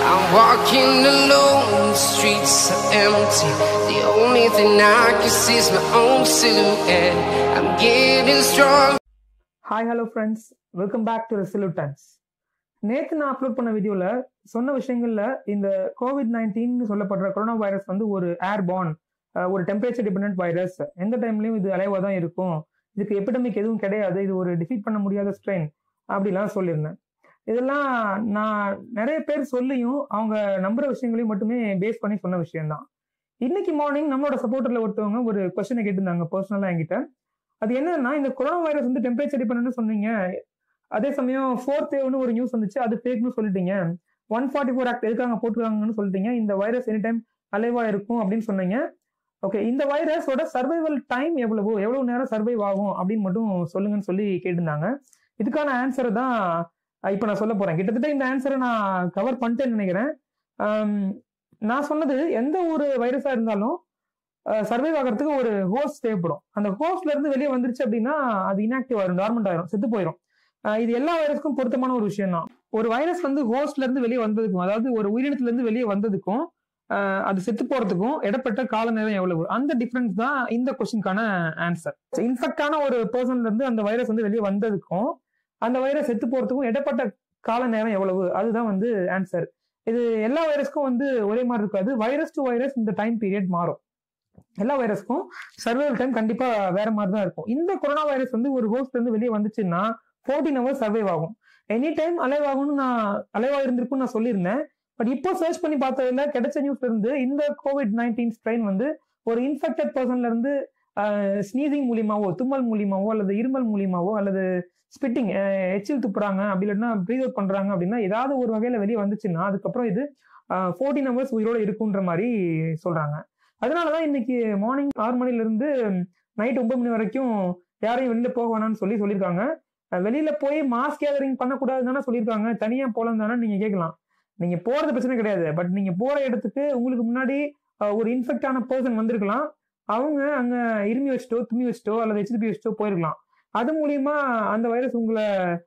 I'm walking alone, the streets are empty. The only thing I can see is my own silhouette. I'm getting strong. Hi hello friends welcome back to resolute times நேற்று நான் upload பண்ண வீடியோவில் சொன்ன விஷயங்களில் இந்த Covid nineteen சொல்லப்படுற corona virus வந்து ஒரு ஏர்பார்ன் ஒரு டெம்பரேச்சர் டிபெண்ட் வைரஸ் எந்த டைம்லையும் இது அலைவாக தான் இருக்கும் இதுக்கு எபிடமிக் எதுவும் கிடையாது இது ஒரு டிஃபீட் பண்ண முடியாத ஸ்ட்ரெயின் அப்படிலாம் சொல்லியிருந்தேன் இதெல்லாம் நான் நிறைய பேர் சொல்லியும் அவங்க நம்புற விஷயங்களையும் மட்டுமே பேஸ் பண்ணி சொன்ன விஷயம்தான் இன்னைக்கு மார்னிங் நம்மளோட சப்போர்ட்டர்ல ஒருத்தவங்க ஒரு கொஸ்டினை கேட்டிருந்தாங்க பர்சனலாக என்கிட்ட அது என்னன்னா இந்த கொரோனா வைரஸ் வந்து டெம்பரேச்சர் டிபெண்ட் சொன்னீங்க அதே சமயம் ஃபோர்த் வேவ்னு ஒரு நியூஸ் வந்துச்சு அது ஃபேக்னு சொல்லிட்டீங்க ஒன் ஃபார்ட்டி ஃபோர் ஆக்ட் எதுக்காக போட்டுருக்காங்கன்னு சொல்லிட்டீங்க இந்த வைரஸ் எனி டைம் அலைவா இருக்கும் அப்படின்னு சொன்னீங்க ஓகே இந்த வைரஸோட சர்வைவல் டைம் எவ்வளவோ எவ்வளவு நேரம் சர்வைவ் ஆகும் அப்படின்னு மட்டும் சொல்லுங்கன்னு சொல்லி கேட்டிருந்தாங்க இதுக்கான ஆன்சரை தான் இப்போ நான் சொல்ல போறேன் கிட்டத்தட்ட இந்த ஆன்சரை நான் கவர் பண்ணிட்டேன்னு நினைக்கிறேன் ஆம், நான் சொன்னது எந்த ஒரு வைரஸா இருந்தாலும் சர்வைவ் ஆகிறதுக்கு ஒரு ஹோஸ்ட் தேவைப்படும் அந்த ஹோஸ்ட்ல இருந்து வெளியே வந்துருச்சு அப்படின்னா அது இன்ஆக்டிவ் ஆயிரும் டார்மெண்ட் ஆயிரும் செத்து போயிடும் அஹ் இது எல்லா வைரஸ்க்கும் பொருத்தமான ஒரு விஷயம் தான் ஒரு வைரஸ் வந்து ஹோஸ்ட்ல இருந்து வெளியே வந்ததுக்கும் அதாவது ஒரு உயிரினத்துல இருந்து வெளியே வந்ததுக்கும் அஹ் அது செத்து போறதுக்கும் இடப்பட்ட கால நேரம் எவ்வளவு அந்த டிஃபரன்ஸ் தான் இந்த கொஸ்டினுக்கான ஆன்சர் இன்ஃபெக்டான ஒரு பர்சன்ல இருந்து அந்த வைரஸ் வந்து வெளியே வந்ததுக்கும் அந்த வைரஸ் செத்து போறதுக்கும் இடப்பட்ட கால நேரம் எவ்வளவு அதுதான் வந்து ஆன்சர் இது எல்லா வைரஸ்க்கும் வந்து ஒரே மாதிரி இருக்காது வைரஸ் டு வைரஸ் இந்த டைம் பீரியட் மாறும் எல்லா வைரஸ்க்கும் சர்வைவல் டைம் கண்டிப்பா வேற மாதிரி தான் இருக்கும் இந்த கொரோனா வைரஸ் வந்து ஒரு ஹோஸ்ட் இருந்து வெளியே வந்துச்சுன்னா ஃபோர்டீன் ஹவர்ஸ் சர்வைவ் ஆகும் எனி டைம் அலைவ் ஆகும்னு நான் அலைவா இருந்திருக்கும்னு நான் சொல்லியிருந்தேன் பட் இப்போ சர்ச் பண்ணி பார்த்ததுல கிடைச்ச நியூஸ்ல இருந்து இந்த கோவிட் நைன்டீன் ஸ்ட்ரெயின் வந்து ஒரு இன்ஃபெக்டட் பர்சன்ல இருந்து ஸ்னீசிங் மூலியமாவோ தும்மல் மூலியமாவோ அல்லது இருமல் மூலியமாவோ அல்லது ஸ்பிட்டிங் எச்சில் துப்புறாங்க அப்படி இல்லைன்னா ப்ரீத் அவுட் பண்றாங்க அப்படின்னா ஏதாவது ஒரு வகையில வெளியே வந்துச்சுன்னா அதுக்கப்புறம் இது ஃபோர்டீன் ஹவர்ஸ் உயிரோட இருக்குன்ற மாதிரி சொல்றாங்க அதனாலதான் இன்னைக்கு மார்னிங் ஆறு மணில இருந்து நைட் ஒன்பது மணி வரைக்கும் யாரையும் வெளியில போக வேணாம்னு சொல்லி சொல்லியிருக்காங்க அஹ் வெளியில போய் மாஸ் கேதரிங் பண்ணக்கூடாதுன்னு சொல்லியிருக்காங்க தனியா போலாம் தானே நீங்க கேட்கலாம் நீங்க போறது பிரச்சனை கிடையாது பட் நீங்க போற இடத்துக்கு உங்களுக்கு முன்னாடி அஹ், ஒரு இன்ஃபெக்ட் ஆன பர்சன் வந்திருக்கலாம் அவங்க அங்க இருமி வச்சுட்டோ தும்மி வச்சுட்டோ அல்லது ஹெச்டிபி வச்சுட்டோ போயிருக்கலாம் அது மூலியமா அந்த வைரஸ் உங்களை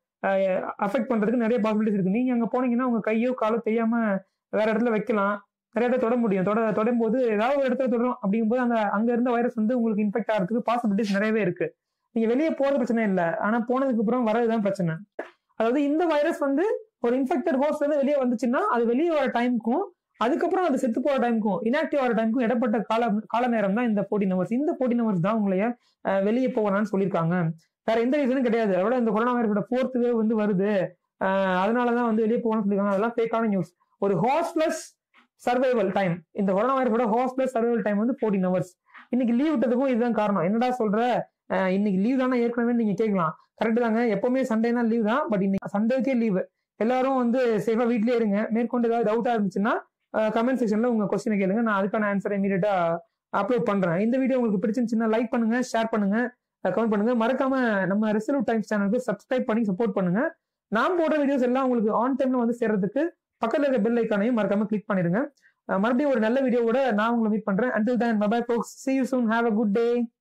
அஃபெக்ட் பண்றதுக்கு நிறைய பாசிபிலிட்டிஸ் இருக்கு நீங்க அங்க போனீங்கன்னா உங்க கையோ காலோ தெரியாம வேற இடத்துல வைக்கலாம் நிறைய இடத்துல தொட முடியும் தொட தொடும் போது ஏதாவது ஒரு இடத்துல தொடரும் அப்படிங்கும்போது அந்த அங்க இருந்த வைரஸ் வந்து உங்களுக்கு இன்ஃபெக்ட் ஆகிறதுக்கு பாசிபிலிட்டிஸ் நிறையவே இருக்கு நீங்க வெளியே போறது பிரச்சனை இல்லை ஆனா போனதுக்கு அப்புறம் வரதுதான் பிரச்சனை அதாவது இந்த வைரஸ் வந்து ஒரு இன்ஃபெக்டட் ஹோஸ்ட்ல இருந்து வெளியே வந்துச்சுன்னா அது வெளியே வர டைமுக்கும் அதுக்கப்புறம் அது செத்து போற டைமுக்கும் இன்ஆக்டிவ் ஆகிற டைமுக்கும் இடப்பட்ட கால கால நேரம் தான் இந்த ஃபோர்டீன் ஹவர்ஸ் இந்த ஃபோர்டீன் ஹவர்ஸ் தான் உங்களைய அஹ், வெளியே போகலாம்னு சொல்லியிருக்காங்க வேற எந்த ரீசனும் கிடையாது அதோட இந்த கொரோனா வைரஸோட ஃபோர்த் வேவ் வந்து வருது அஹ், அதனாலதான் வந்து வெளியே போகணும்னு சொல்லியிருக்காங்க அதெல்லாம் ஃபேக்கான நியூஸ் ஒரு ஹாஸ்ட்லெஸ் சர்வைவல் டைம் இந்த கொரோனா வைரஸோட ஹாஸ்ட்லெஸ் சர்வைவல் டைம் வந்து ஃபோர்டீன் ஹவர்ஸ் இன்னைக்கு லீவ் விட்டதுக்கும் இதுதான் காரணம் என்னடா சொல்ற அஹ், இன்னைக்கு லீவ் தானே ஏற்கனவே நீங்க கேட்கலாம் கரெக்ட் தாங்க எப்பவுமே சண்டேனா லீவ் தான் பட் இன்னைக்கு சண்டேக்கே லீவ் எல்லாரும் வந்து சேஃபா வீட்லயே இருங்க மேற்கொண்டு ஏதாவது டவுட்டா இருந்துச்சுன்னா கமெண்ட் செக்ஷன்ல உங்க கொஸ்டினை கேளுங்க நான் அதுக்கான ஆன்சரை இமீடியட்டா அப்லோட் பண்றேன் இந்த வீடியோ உங்களுக்கு பிடிச்சிருந்துச்சுன்னா லைக் பண்ணுங்க ஷேர் பண்ணுங்க கமெண்ட் பண்ணுங்க மறக்காம நம்ம ரெசல்யூட் டைம்ஸ் சேனலுக்கு சப்ஸ்கிரைப் பண்ணி சப்போர்ட் பண்ணுங்க நான் போடுற வீடியோஸ் எல்லாம் உங்களுக்கு ஆன் டைம்ல வந்து சேர்றதுக்கு பக்கத்துல இருக்க பெல் ஐக்கானையும் மறக்காம கிளிக் பண்ணிருங்க அஹ் மறுபடியும் ஒரு நல்ல வீடியோவோட நான் உங்களை மீட் பண்றேன் until then bye bye folks see you soon have a good day